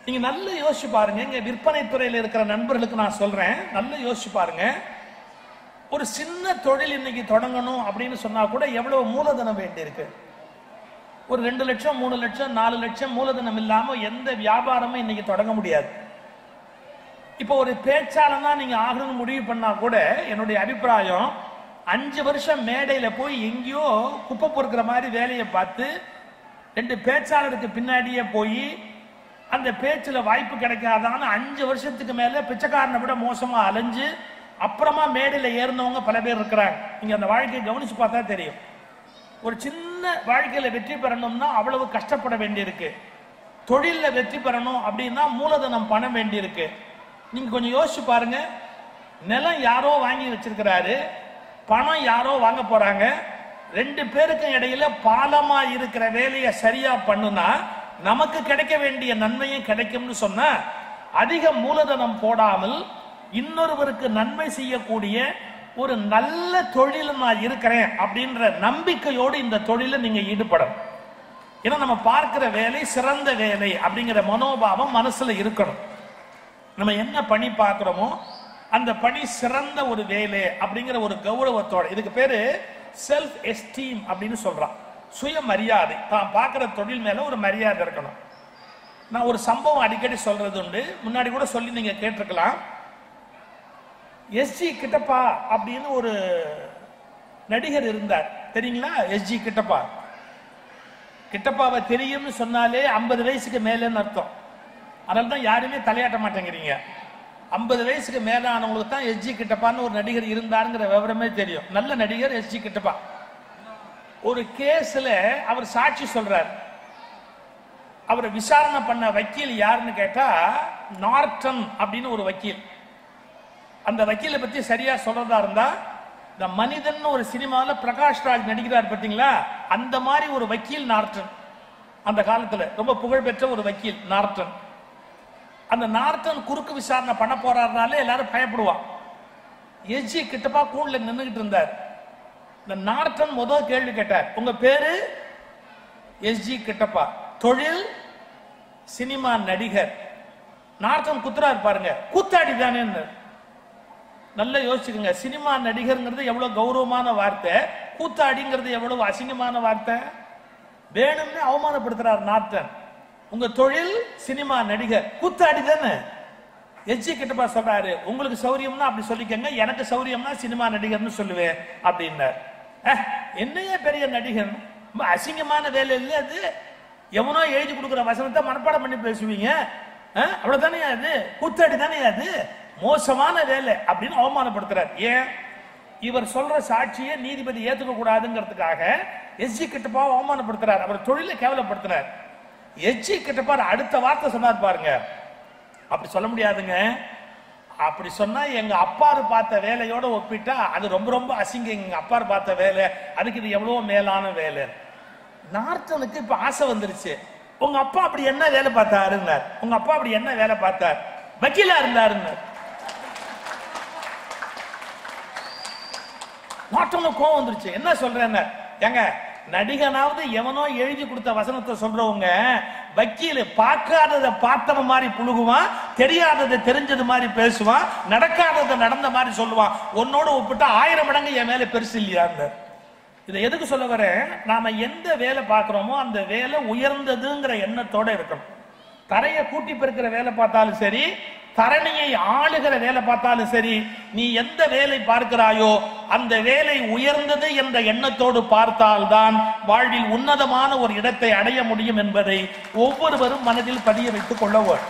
நீங்க நல்ல யோசிச்சு பாருங்க இங்க விற்பனை துறையில இருக்கிற நண்பர்களுக்கு நான் சொல்றேன் நல்ல யோசிச்சு பாருங்க ஒரு சின்ன தொழில் இன்னைக்கு தொடங்கணும் அப்படின்னு சொன்னா கூட எவ்வளவு மூலதனம் வேண்டியிருக்கு ஒரு ரெண்டு லட்சம் மூணு லட்சம் நாலு லட்சம் மூலதனம் இல்லாம எந்த வியாபாரமும் இன்னைக்கு தொடங்க முடியாது இப்போ ஒரு பேச்சாளனா நீங்க ஆகணும்னு முடிவு பண்ணா கூட என்னுடைய அபிப்பிராயம் அஞ்சு வருஷம் மேடையில போய் எங்கேயோ குப்பை பொறுக்கிற மாதிரி வேலையை பார்த்து ரெண்டு பேச்சாளருக்கு பின்னாடியே போய் அந்த பேச்சுல வாய்ப்பு கிடைக்காதான்னு அஞ்சு வருஷத்துக்கு மேல பிச்சைக்காரனை விட மோசமா அலைஞ்சு அப்புறமா மேடையில ஏறினவங்க பல பேர் இருக்கிறாங்க நீங்க அந்த வாழ்க்கையை கவனிச்சு பார்த்தா தெரியும் ஒரு சின்ன வாழ்க்கையில வெற்றி பெறணும்னா அவ்வளவு கஷ்டப்பட வேண்டியிருக்கு தொழில்ல வெற்றி பெறணும் அப்படின்னா மூலதனம் பணம் வேண்டியிருக்கு நீங்க கொஞ்சம் யோசிச்சு பாருங்க நிலம் யாரோ வாங்கி வச்சிருக்கிறாரு பணம் யாரோ வாங்க போறாங்க ரெண்டு பேருக்கும் இடையில பாலமா இருக்கிற வேலையை சரியா பண்ணுனா நமக்கு கிடைக்க வேண்டிய நன்மையும் கிடைக்கும்னு சொன்னா அதிக மூலதனம் போடாமல் இன்னொருவருக்கு நன்மை செய்யக்கூடிய ஒரு நல்ல தொழில் நான் இருக்கிறேன் அப்படின்ற நம்பிக்கையோடு இந்த தொழில நீங்க ஈடுபடணும் ஏன்னா நம்ம பார்க்கிற வேலை சிறந்த வேலை அப்படிங்கிற மனோபாவம் மனசுல இருக்கணும் நம்ம என்ன பணி பார்க்கிறோமோ அந்த பணி சிறந்த ஒரு வேலை அப்படிங்கிற ஒரு கௌரவத்தோட இதுக்கு பேரு செல்ஃப் எஸ்டீம் அப்படின்னு சொல்றான் சுய மரியாதை தான் பார்க்கிற தொழில் மேல ஒரு மரியாதை இருக்கணும் நான் ஒரு சம்பவம் அடிக்கடி சொல்றது உண்டு முன்னாடி கூட சொல்லி நீங்க கேட்டிருக்கலாம் எஸ்ஜி கிட்டப்பா அப்படின்னு ஒரு நடிகர் இருந்தார் தெரியுங்களா எஸ்ஜி கிட்டப்பா கிட்டப்பாவை தெரியும்னு சொன்னாலே ஐம்பது வயசுக்கு மேலேன்னு அர்த்தம் அதனால தான் யாருமே தலையாட்ட மாட்டேங்கிறீங்க ஐம்பது வயசுக்கு மேலானவங்களுக்கு தான் எஸ்ஜி கிட்டப்பான்னு ஒரு நடிகர் இருந்தாருங்கிற விவரமே தெரியும் நல்ல நடிகர் எஸ்ஜி கிட்டப்பா ஒரு கேஸ்ல அவர் சாட்சி சொல்றார் அவரை விசாரணை பண்ண வக்கீல் யாருன்னு கேட்டா நார்டன் அப்படின்னு ஒரு வக்கீல் அந்த வக்கீலை பத்தி சரியா சொல்றதா இருந்தா இந்த மனிதன் ஒரு சினிமால பிரகாஷ் ராஜ் நடிக்கிறார் பாத்தீங்களா அந்த மாதிரி ஒரு வக்கீல் நார்டன் அந்த காலத்துல ரொம்ப புகழ்பெற்ற ஒரு வக்கீல் நார்டன் அந்த நார்டன் குறுக்கு விசாரணை பண்ண போறாருனாலே எல்லாரும் பயப்படுவான் எஜ்ஜி கிட்டப்பா கூண்ல நின்னுகிட்டு இருந்தார் இந்த நார்டன் முதல் கேள்வி கேட்டார் உங்க பேரு எஸ்ஜி கிட்டப்பா தொழில் சினிமா நடிகர் நார்டன் குத்துறாரு பாருங்க கூத்தாடி தானே நல்லா யோசிச்சுக்கோங்க சினிமா நடிகர்ங்கிறது எவ்வளவு கௌரவமான வார்த்தை கூத்தாடிங்கிறது எவ்வளவு அசிங்கமான வார்த்தை வேணும்னு அவமானப்படுத்துறார் நார்டன் உங்க தொழில் சினிமா நடிகர் கூத்தாடி தானே எச்சி கிட்டப்பா சொல்றாரு உங்களுக்கு சௌரியம்னா அப்படி சொல்லிக்கங்க எனக்கு சௌரியம்னா சினிமா நடிகர்னு சொல்லுவேன் அப்படின்னார் அஹ், என்னையே பெரிய நடிகர் ரொம்ப அசிங்கமான வேலை இல்லை அது எவனோ எழுதி கொடுக்குற வசனத்தை மனப்பாடம் பண்ணி பேசுவீங்க அஹ், அவ்வளவுதானே அது கூத்தாடி தானே அது மோசமான வேலை அப்படின்னு அவமானப்படுத்துறார் ஏன் இவர் சொல்ற சாட்சியை நீதிபதி ஏத்துக்க கூடாதுங்கிறதுக்காக எஸ்ஜி கிட்டப்பா அவமானப்படுத்துறார் அவர் தொழிலை கேவலப்படுத்துறார் எஸ்ஜி கிட்டப்பா அடுத்த வார்த்தை சொன்னார் பாருங்க அப்படி சொல்ல முடியாதுங்க அப்படி சொன்னா எங்க அப்பாரு பார்த்த வேலையோட ஒப்பிட்டா அது ரொம்ப ரொம்ப அசிங்க எங்க அப்பாரு பார்த்த வேலை அதுக்கு இது எவ்வளவு மேலான வேலை நார்த்தனுக்கு இப்ப ஆசை வந்துருச்சு உங்க அப்பா அப்படி என்ன வேலை பார்த்தாருன்னார் உங்க அப்பா அப்படி என்ன வேலை பார்த்தார் வக்கீலா இருந்தாருன்னார் நாட்டம்னு கோவம் வந்துருச்சு என்ன சொல்றேன்னு ஏங்க நடிகனாவது எவனோ எழுதி கொடுத்த வசனத்தை சொல்றவங்க வக்கீல் பார்க்காததை பார்த்தவன் மாதிரி புழுகுவான் தெரியாததை தெரிஞ்சது மாதிரி பேசுவான் நடக்காததை நடந்த மாதிரி சொல்லுவான் உன்னோட ஒப்பிட்டா ஆயிரம் மடங்கு என் மேல பெருசு இல்லையான்னு இதை எதுக்கு சொல்ல வரேன் நாம எந்த வேலை பார்க்கிறோமோ அந்த வேலை உயர்ந்ததுங்கிற எண்ணத்தோட இருக்கணும் தரையை கூட்டி பெருக்கிற வேலை பார்த்தாலும் சரி தரணியை ஆளுகிற வேலை பார்த்தாலும் சரி நீ எந்த வேலை பார்க்கிறாயோ அந்த வேலை உயர்ந்தது என்ற எண்ணத்தோடு பார்த்தால்தான் வாழ்வில் உன்னதமான ஒரு இடத்தை அடைய முடியும் என்பதை ஒவ்வொருவரும் மனதில் பதிய வைத்துக் கொள்ள வேண்டும்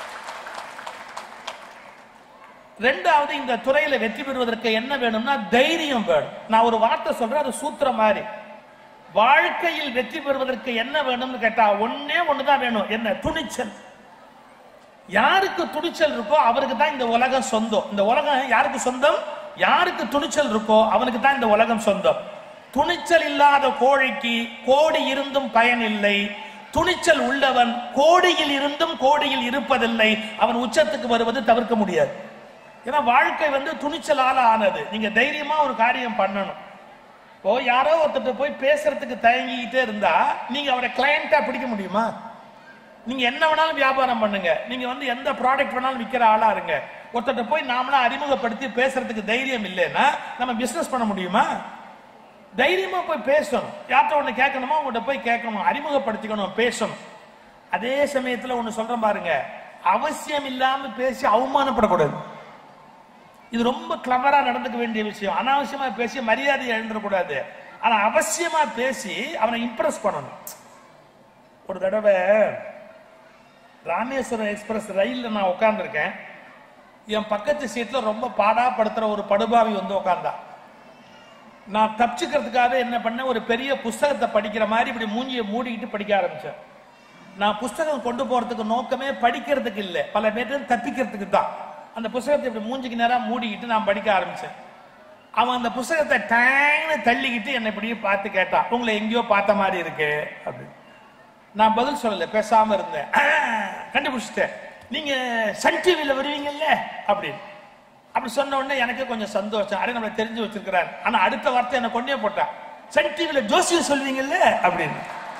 ரெண்டாவது இந்த துறையில வெற்றி பெறுவதற்கு என்ன வேணும்னா தைரியம் வேணும் நான் ஒரு வார்த்தை சொல்றேன் அது சூத்திர மாதிரி வாழ்க்கையில் வெற்றி பெறுவதற்கு என்ன வேணும்னு கேட்டா ஒன்னே ஒண்ணுதான் வேணும் என்ன துணிச்சல் யாருக்கு துணிச்சல் இருக்கோ அவருக்கு தான் இந்த உலகம் சொந்தம் இந்த உலகம் யாருக்கு சொந்தம் யாருக்கு துணிச்சல் இருக்கோ அவனுக்கு தான் இந்த உலகம் சொந்தம் துணிச்சல் இல்லாத கோழிக்கு கோடி இருந்தும் பயன் இல்லை துணிச்சல் உள்ளவன் கோடியில் இருந்தும் கோடியில் இருப்பதில்லை அவன் உச்சத்துக்கு வருவது தவிர்க்க முடியாது ஏன்னா வாழ்க்கை வந்து துணிச்சலால ஆனது நீங்க தைரியமா ஒரு காரியம் பண்ணணும் இப்போ யாரோ ஒருத்தர் போய் பேசுறதுக்கு தயங்கிக்கிட்டே இருந்தா நீங்க அவரை கிளையண்டா பிடிக்க முடியுமா நீங்க என்ன வேணாலும் வியாபாரம் பண்ணுங்க நீங்க வந்து எந்த ப்ராடக்ட் வேணாலும் விற்கிற ஆளா இருங்க ஒருத்தட்ட போய் நாமளா அறிமுகப்படுத்தி பேசுறதுக்கு தைரியம் இல்லைன்னா நம்ம பிசினஸ் பண்ண முடியுமா தைரியமா போய் பேசணும் யார்கிட்ட ஒண்ணு கேட்கணுமோ உங்கள்கிட்ட போய் கேட்கணும் அறிமுகப்படுத்திக்கணும் பேசணும் அதே சமயத்துல ஒண்ணு சொல்றேன் பாருங்க அவசியம் இல்லாம பேசி அவமானப்படக்கூடாது இது ரொம்ப கிளவரா நடந்துக்க வேண்டிய விஷயம் அனாவசியமா பேசி மரியாதை எழுந்துடக்கூடாது ஆனா அவசியமா பேசி அவனை இம்ப்ரெஸ் பண்ணணும் ஒரு தடவை ராமேஸ்வரம் எக்ஸ்பிரஸ் ரயில்ல நான் உட்கார்ந்திருக்கேன் என் பக்கத்து சீட்ல ரொம்ப பாடாப்படுத்துற ஒரு படுபாவி வந்து உட்கார்ந்தா நான் தப்பிச்சுக்கிறதுக்காக என்ன பண்ணேன் ஒரு பெரிய புஸ்தகத்தை படிக்கிற மாதிரி இப்படி மூஞ்சியை மூடிக்கிட்டு படிக்க ஆரம்பிச்சேன் நான் புஸ்தகம் கொண்டு போறதுக்கு நோக்கமே படிக்கிறதுக்கு இல்லை பல பேர்ட்டு தப்பிக்கிறதுக்கு தான் அந்த புஸ்தகத்தை இப்படி மூஞ்சிக்கு நேரா மூடிக்கிட்டு நான் படிக்க ஆரம்பிச்சேன் அவன் அந்த புஸ்தகத்தை டேங்னு தள்ளிக்கிட்டு என்னை இப்படியே பார்த்து கேட்டான் உங்களை எங்கேயோ பார்த்த மாதிரி இருக்கு அப்படின்னு நான் பதில் சொல்லல பேசாம இருந்தேன் "ஆ, கண்டுபிடிச்சிட்டேன் நீங்க சன் டிவில வருவீங்கல்ல அப்படின்னு அப்படி சொன்ன உடனே எனக்கு கொஞ்சம் சந்தோஷம் அரை நம்மளை தெரிஞ்சு வச்சிருக்கிறார் ஆனா அடுத்த வார்த்தை என்ன கொண்டே போட்டான் சன் டிவில ஜோசியம் சொல்வீங்கல்ல அப்படின்னு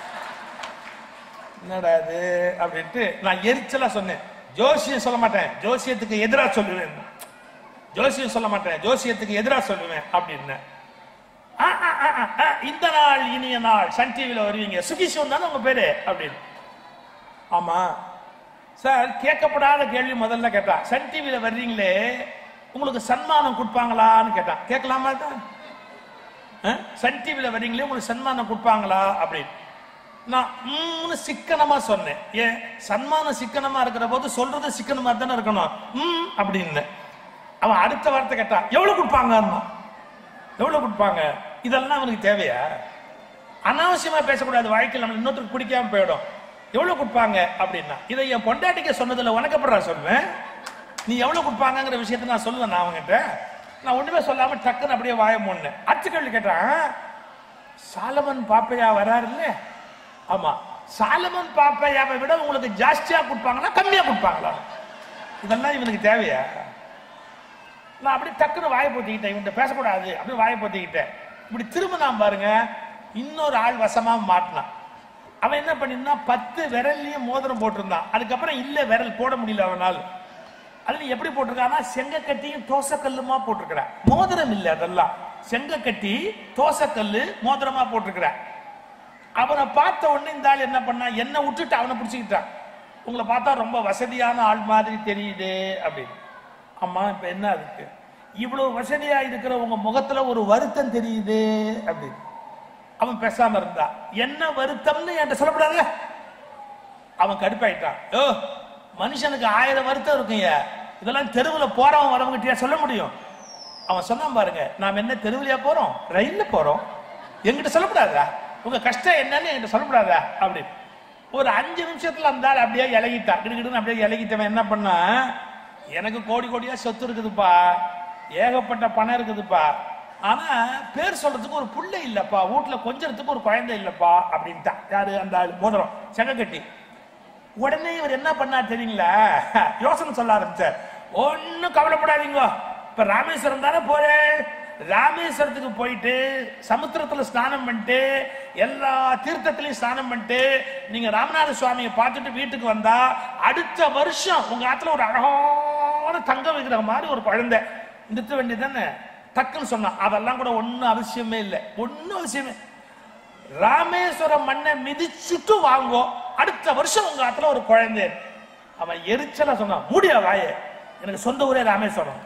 என்னடா இது அப்படின்ட்டு நான் எரிச்சலா சொன்னேன் ஜோசியம் சொல்ல மாட்டேன் ஜோசியத்துக்கு எதிரா சொல்லுவேன் ஜோசியம் சொல்ல மாட்டேன் ஜோசியத்துக்கு எதிரா சொல்லுவேன் அப்படின்னு ஆ, ஆ, ஆ, ஆ, ஆ, இந்த நாள் இனிய நாள் சன் டிவில வருவீங்க சுகிஷன் தானே உங்க பேரு அப்படின்னு ஆமா சார் கேட்கப்படாத கேள்வி முதல்ல கேட்டா சன் டிவில வர்றீங்களே உங்களுக்கு சன்மானம் கொடுப்பாங்களான்னு கேட்டான் கேட்கலாமா தான் அஹ்? சன் டிவில வர்றீங்களே உங்களுக்கு சன்மானம் கொடுப்பாங்களா அப்படின்னு நான் ம்னு சிக்கனமா சொன்னேன் ஏன் சன்மானம் சிக்கனமா இருக்கிற போது சொல்றது சிக்கனமா தானே இருக்கணும் ம் அப்படின்னு அவன் அடுத்த வார்த்தை கேட்டான் எவ்வளவு கொடுப்பாங்கன்னா எவ்வளவு கொடுப்பாங்க இதெல்லாம் அவனுக்கு தேவையா அனாவசியமா பேசக்கூடாது வாழ்க்கையில் நம்ம இன்னொருத்தருக்கு பிடிக்காம போயிடும் எவ்வளவு கொடுப்பாங்க அப்படின்னா இதை என் பொண்டாட்டிக்க சொன்னதுல உனக்கு எப்படா சொல்லுவேன் நீ எவ்வளவு கொடுப்பாங்கங்கிற விஷயத்தை நான் சொல்லுவேன் நான் அவங்ககிட்ட நான் ஒண்ணுமே சொல்லாம டக்குன்னு அப்படியே வாய மூணு அடுத்த கேள்வி கேட்டான் சாலமன் பாப்பையா வராருல்ல ஆமா சாலமன் பாப்பையாவை விட உங்களுக்கு ஜாஸ்தியா கொடுப்பாங்களா கம்மியா கொடுப்பாங்களா இதெல்லாம் இவனுக்கு தேவையா நான் அப்படி டக்குன்னு வாயை போத்திக்கிட்டேன் இவன்கிட்ட பேசக்கூடாது அப்படி வாயை போத்திக்கிட்டேன் இப்படி திரும்ப நான் பாருங்க இன்னொரு ஆள் வசமா மாட்டினான் அவன் என்ன பண்ணிருந்தான் பத்து விரல்லையும் மோதிரம் போட்டிருந்தான் அதுக்கப்புறம் இல்ல விரல் போட முடியல அவனால் அதுல எப்படி போட்டிருக்கான்னா செங்கக்கட்டியும் தோசைக்கல்லுமா போட்டிருக்கிறான் மோதிரம் இல்ல அதெல்லாம் செங்கக்கட்டி தோசைக்கல்லு மோதிரமா போட்டிருக்கிறான் அவனை பார்த்த உடனே இந்த ஆள் என்ன பண்ணா என்ன விட்டுட்டு அவனை பிடிச்சிக்கிட்டான் உங்களை பார்த்தா ரொம்ப வசதியான ஆள் மாதிரி தெரியுது அப்படின்னு அம்மா இப்ப என்ன அதுக்கு இவ்வளவு வசதியா இருக்கிற உங்க முகத்துல ஒரு வருத்தம் தெரியுது அப்படின்னு அவன் பேசாம இருந்தா என்ன வருத்தம்னு என்கிட்ட சொல்லப்படாத அவன் கடுப்பாயிட்டான் ஓ மனுஷனுக்கு ஆயிரம் வருத்தம் இருக்குங்க இதெல்லாம் தெருவுல போறவன் வரவங்கிட்டயா சொல்ல முடியும் அவன் சொன்னான் பாருங்க நாம் என்ன தெருவுலயா போறோம் ரயில்ல போறோம் என்கிட்ட சொல்லக்கூடாதா உங்க கஷ்டம் என்னன்னு என்கிட்ட சொல்லக்கூடாதா அப்படி ஒரு அஞ்சு நிமிஷத்துல அந்த ஆள் அப்படியே இலகிட்டான் கிடுகிடுன்னு அப்படியே இலகிட்டவன் என்ன பண்ணா எனக்கு கோடி கோடியா சொத்து இருக்குதுப்பா ஏகப்பட்ட பணம் இருக்குதுப்பா ஆனா பேர் சொல்றதுக்கு ஒரு புள்ள இல்லப்பா வீட்டுல கொஞ்சறதுக்கு ஒரு குழந்தை இல்லப்பா அப்படின்ட்டான் யாரு அந்த ஆள் மோதிரம் செங்கக்கட்டி உடனே இவர் என்ன பண்ணார் தெரியுங்களா யோசனை சொல்ல ஆரம்பிச்சார் ஒன்னும் கவலைப்படாதீங்க இப்ப ராமேஸ்வரம் தானே போறேன் ராமேஸ்வரத்துக்கு போயிட்டு சமுத்திரத்துல ஸ்நானம் பண்ணிட்டு எல்லா தீர்த்தத்திலையும் ஸ்நானம் பண்ணிட்டு நீங்க ராமநாத சுவாமியை பார்த்துட்டு வீட்டுக்கு வந்தா அடுத்த வருஷம் உங்க ஆத்துல ஒரு அழகான தங்க விக்கிரகம் மாதிரி ஒரு குழந்தை நிறுத்த வேண்டியதானே டக்குன்னு சொன்னான் அதெல்லாம் கூட ஒன்னும் அவசியமே இல்லை ஒன்னும் அவசியமே ராமேஸ்வரம் மண்ணை மிதிச்சுட்டு வாங்கோ அடுத்த வருஷம் உங்க ஆத்துல ஒரு குழந்தை அவன் எரிச்சலா சொன்னான் மூடியா வாயே எனக்கு சொந்த ஊரே ராமேஸ்வரம்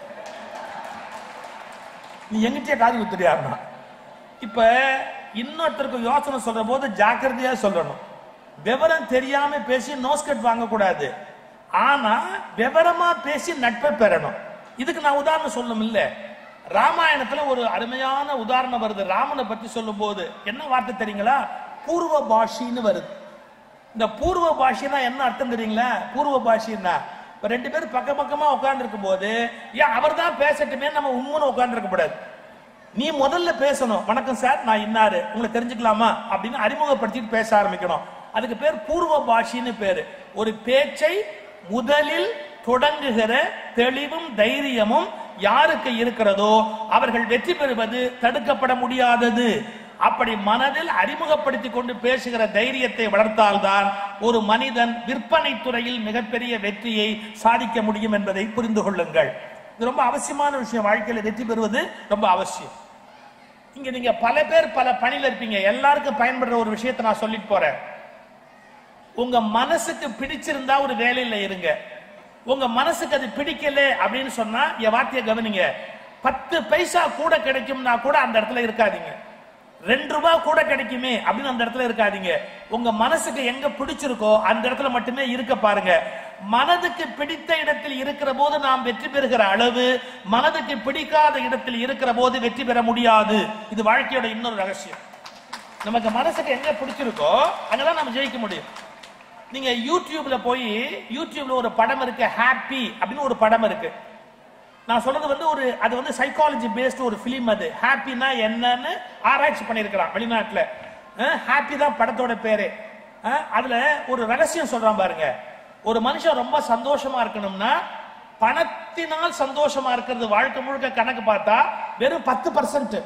நீ எங்கிட்டே காது குத்துறியாருன்னா இப்ப இன்னொருத்தருக்கு யோசனை சொல்ற போது ஜாக்கிரதையா சொல்லணும் விவரம் தெரியாம பேசி நோஸ்கட் வாங்க கூடாது ஆனா விவரமா பேசி நட்பை பெறணும் இதுக்கு நான் உதாரணம் சொல்லணும் இல்ல ராமாயணத்துல ஒரு அருமையான உதாரணம் வருது ராமனை பத்தி சொல்லும் போது என்ன வார்த்தை தெரியுங்களா பூர்வ பாஷின்னு வருது இந்த பூர்வ பாஷைனா என்ன அர்த்தம் தெரியுங்களா பூர்வ பாஷைன்னா இப்ப ரெண்டு பேரும் பக்க பக்கமா உட்கார்ந்து இருக்கும் போது ஏன் அவர் தான் பேசட்டுமே நம்ம உம்முன்னு உட்கார்ந்து இருக்க கூடாது நீ முதல்ல பேசணும் வணக்கம் சார் நான் இன்னாரு உங்களை தெரிஞ்சுக்கலாமா அப்படின்னு அறிமுகப்படுத்திட்டு பேச ஆரம்பிக்கணும் அதுக்கு பேர் பூர்வ பாஷின்னு பேரு ஒரு பேச்சை முதலில் தொடங்குகிற தெளிவும் தைரியமும் யாருக்கு இருக்கிறதோ அவர்கள் வெற்றி பெறுவது தடுக்கப்பட முடியாதது அப்படி மனதில் அறிமுகப்படுத்தி கொண்டு பேசுகிற தைரியத்தை வளர்த்தால்தான் ஒரு மனிதன் விற்பனை துறையில் மிகப்பெரிய வெற்றியை சாதிக்க முடியும் என்பதை புரிந்து கொள்ளுங்கள் இது ரொம்ப அவசியமான விஷயம் வாழ்க்கையில வெற்றி பெறுவது ரொம்ப அவசியம் இங்க நீங்க பல பேர் பல பணியில இருப்பீங்க எல்லாருக்கும் பயன்படுற ஒரு விஷயத்தை நான் சொல்லிட்டு போறேன் உங்க மனசுக்கு பிடிச்சிருந்தா ஒரு வேலையில இருங்க உங்க மனசுக்கு அது பிடிக்கல அப்படின்னு சொன்னா என் வார்த்தையை கவனிங்க பத்து பைசா கூட கிடைக்கும்னா கூட அந்த இடத்துல இருக்காதீங்க ரெண்டு ரூபாய் கூட கிடைக்குமே அப்படின்னு அந்த இடத்துல இருக்காதீங்க உங்க மனசுக்கு எங்க பிடிச்சிருக்கோ அந்த இடத்துல மட்டுமே இருக்க பாருங்க மனதுக்கு பிடித்த இடத்தில் இருக்கிற போது நாம் வெற்றி பெறுகிற அளவு மனதுக்கு பிடிக்காத இடத்தில் இருக்கிற போது வெற்றி பெற முடியாது இது வாழ்க்கையோட இன்னொரு ரகசியம் நமக்கு மனசுக்கு எங்க பிடிச்சிருக்கோ அங்கதான் நம்ம ஜெயிக்க முடியும் நீங்க யூடியூப்ல போய் யூடியூப்ல ஒரு படம் இருக்கு ஹாப்பி அப்படின்னு ஒரு படம் இருக்கு நான் சொல்றது வந்து ஒரு அது வந்து சைக்காலஜி பேஸ்ட் ஒரு பிலிம் அது ஹாப்பினா என்னன்னு ஆராய்ச்சி பண்ணியிருக்கிறான் வெளிநாட்டுல ஹாப்பி தான் படத்தோட பேரு அஹ், அதுல ஒரு ரகசியம் சொல்றான் பாருங்க ஒரு மனுஷன் ரொம்ப சந்தோஷமா இருக்கணும்னா பணத்தினால் சந்தோஷமா இருக்கிறது வாழ்க்கை முழுக்க கணக்கு பார்த்தா வெறும் பத்து பர்சன்ட்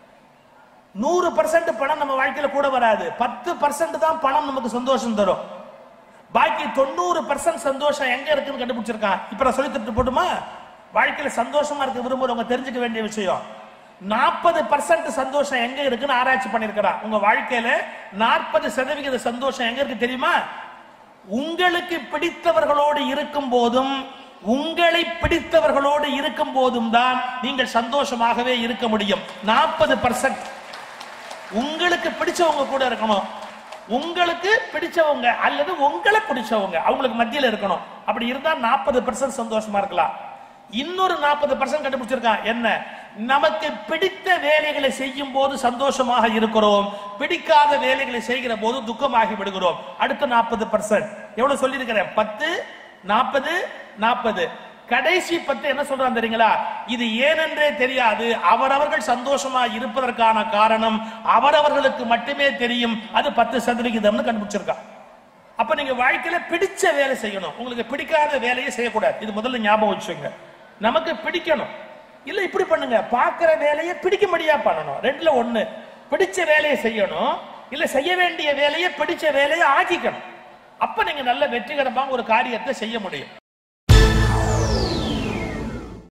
நூறு பர்சன்ட் பணம் நம்ம வாழ்க்கையில கூட வராது பத்து பர்சன்ட் தான் பணம் நமக்கு சந்தோஷம் தரும் பாக்கி தொண்ணூறு பர்சன்ட் சந்தோஷம் எங்க இருக்குன்னு கண்டுபிடிச்சிருக்கான் இப்ப நான் சொல்லி தட்டு போட்டுமா வாழ்க்கையில சந்தோஷமா இருக்க விரும்புறவங்க தெரிஞ்சுக்க வேண்டிய விஷயம் நாற்பது பர்சன்ட் சந்தோஷம் எங்க இருக்குன்னு ஆராய்ச்சி பண்ணிருக்கிறான் உங்க வாழ்க்கையில நாற்பது சதவிகித சந்தோஷம் எங்க இருக்கு தெரியுமா உங்களுக்கு பிடித்தவர்களோடு இருக்கும் போதும் உங்களை பிடித்தவர்களோடு இருக்கும் போதும் தான் நீங்கள் சந்தோஷமாகவே இருக்க முடியும் நாற்பது பர்சன்ட் உங்களுக்கு பிடிச்சவங்க கூட இருக்கணும் உங்களுக்கு பிடிச்சவங்க அல்லது உங்களை பிடிச்சவங்க அவங்களுக்கு மத்தியில இருக்கணும் அப்படி இருந்தா நாற்பது பர்சன்ட் சந்தோஷமா இருக்கலாம் இன்னொரு நாற்பது பர்சன்ட் கண்டுபிடிச்சிருக்கான் என்ன நமக்கு பிடித்த வேலைகளை செய்யும் போது சந்தோஷமாக இருக்கிறோம் பிடிக்காத வேலைகளை செய்கிற போது துக்கமாகி விடுகிறோம் அடுத்த நாற்பது பர்சன்ட் எவ்வளவு சொல்லியிருக்கிறேன் பத்து நாற்பது நாற்பது கடைசி பத்து என்ன சொல்றான் தெரியுங்களா இது ஏனென்றே தெரியாது அவரவர்கள் சந்தோஷமா இருப்பதற்கான காரணம் அவரவர்களுக்கு மட்டுமே தெரியும் அது பத்து சதவிகிதம்னு கண்டுபிடிச்சிருக்கான் அப்ப நீங்க வாழ்க்கையில பிடிச்ச வேலை செய்யணும் உங்களுக்கு பிடிக்காத வேலையை செய்யக்கூடாது இது முதல்ல ஞாபகம் வச்சுங்க நமக்கு பிடிக்கணும் இல்ல இப்படி பண்ணுங்க பாக்குற வேலையை பிடிக்கும்படியா பண்ணணும் ரெண்டுல ஒண்ணு பிடிச்ச வேலையை செய்யணும் இல்ல செய்ய வேண்டிய வேலையை பிடிச்ச வேலையை ஆக்கிக்கணும் அப்ப நீங்க நல்ல வெற்றிகரமாக ஒரு காரியத்தை செய்ய முடியும்